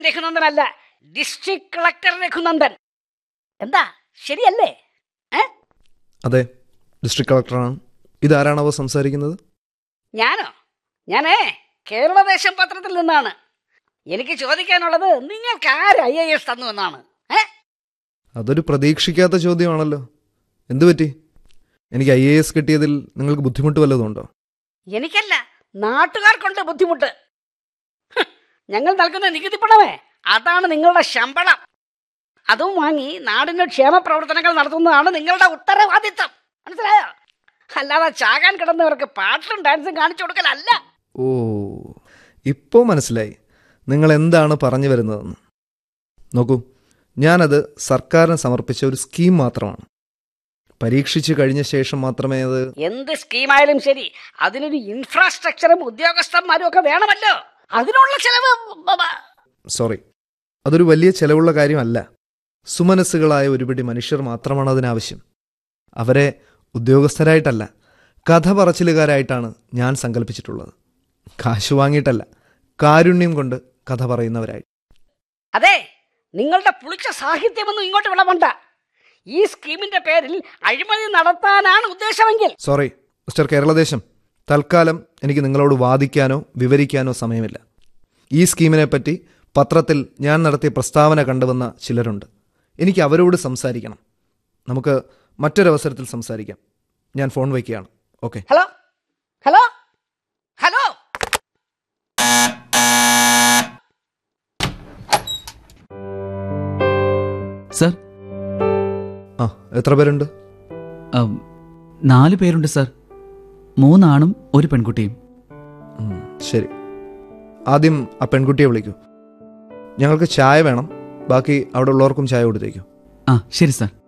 രഘുനന്ദനല്ല district collector Raghunandan എന്താ ശരിയല്ലേ ഏ അതെ ഡിസ്ട്രിക്ട് കളക്ടറാണ് ഇതാരാണാവോ സംസാരിക്കുന്നത് ഞാനോ ഞാനേ കേരളദേശം പത്രത്തിൽ നിന്നാണ് എനിക്ക് ചോദിക്കാനുള്ളത് നിങ്ങൾക്ക് ആര് ഐ എ എസ് തന്നു എന്നാണ് ഏ അതൊരു പ്രതീക്ഷിക്കാത്ത ചോദ്യമാണല്ലോ എന്തു പറ്റി എനിക്ക് ഐ എ എസ് കിട്ടിയതിൽ നിങ്ങൾക്ക് ബുദ്ധിമുട്ട് വല്ലതും ഉണ്ടോ എനിക്കല്ല നാട്ടുകാർക്കുണ്ട് ബുദ്ധിമുട്ട് ഹ്, ഞങ്ങൾ നൽകുന്ന നികുതി പണമേ അതാണ് നിങ്ങളുടെ ശമ്പളം അതും വാങ്ങി നാടിന്റെ ക്ഷേമ പ്രവർത്തനങ്ങൾ നടത്തുന്നതാണ് നിങ്ങളുടെ ഉത്തരവാദിത്തം മനസ്സിലായോ അല്ലാതെ ചാകാൻ കിടന്നവർക്ക് പാട്ടും ഡാൻസും കാണിച്ചു കൊടുക്കലല്ല ഓ ഇപ്പോൾ മനസ്സിലായി നിങ്ങൾ എന്താണ് പറഞ്ഞു വരുന്നതെന്ന് നോക്കൂ ഞാനത് സർക്കാരിന് സമർപ്പിച്ച ഒരു സ്കീം മാത്രമാണ് പരീക്ഷിച്ച് കഴിഞ്ഞ ശേഷം മാത്രമേ അത് എന്ത് സ്കീമായാലും ശരി അതിനൊരു ഇൻഫ്രാസ്ട്രക്ചറും ഉദ്യോഗസ്ഥന്മാരും ഒക്കെ വേണമല്ലോ അതിനുള്ള ചെലവ് ബ- ബ- സോറി അതൊരു വലിയ ചെലവുള്ള കാര്യമല്ല സുമനസ്സുകളായ ഒരുപിടി മനുഷ്യർ മാത്രമാണ് അതിനാവശ്യം അവരെ ഉദ്യോഗസ്ഥരായിട്ടല്ല കഥ പറച്ചിലുകാരായിട്ടാണ് ഞാൻ സങ്കല്പിച്ചിട്ടുള്ളത് കാശ് വാങ്ങിയിട്ടല്ല കാരുണ്യം കൊണ്ട് കഥ പറയുന്നവരായി അതെ നിങ്ങളുടെ പുളിച്ച സാഹിത്യമൊന്നും ഇങ്ങോട്ട് വിളവണ്ട ഈ സ്കീമിന്റെ പേരിൽ അഴിമതി നടത്താനാണ് ഉദ്ദേശമെങ്കിൽ സോറി മിസ്റ്റർ കേരളദേശം തൽക്കാലം എനിക്ക് നിങ്ങളോട് വാദിക്കാനോ വിവരിക്കാനോ സമയമില്ല ഈ സ്കീമിനെ പറ്റി പത്രത്തിൽ ഞാൻ നടത്തിയ പ്രസ്താവന കണ്ടുവന്ന ചിലരുണ്ട് എനിക്ക് അവരോട് സംസാരിക്കണം നമുക്ക് മറ്റൊരവസരത്തിൽ സംസാരിക്കാം ഞാൻ ഫോൺ വയ്ക്കുകയാണ് okay hello hello hello sir ആ എത്ര പേരുണ്ട് ഉം, നാല് പേരുണ്ട് സർ മൂന്നാണും ഒരു പെൺകുട്ടിയും ഉം, ശരി ആദ്യം ആ പെൺകുട്ടിയെ വിളിക്കൂ ഞങ്ങൾക്ക് ചായ വേണം ബാക്കി അവിടെ ഉള്ളവർക്കും ചായ കൊടുത്തേക്കൂ ആ ശരി സർ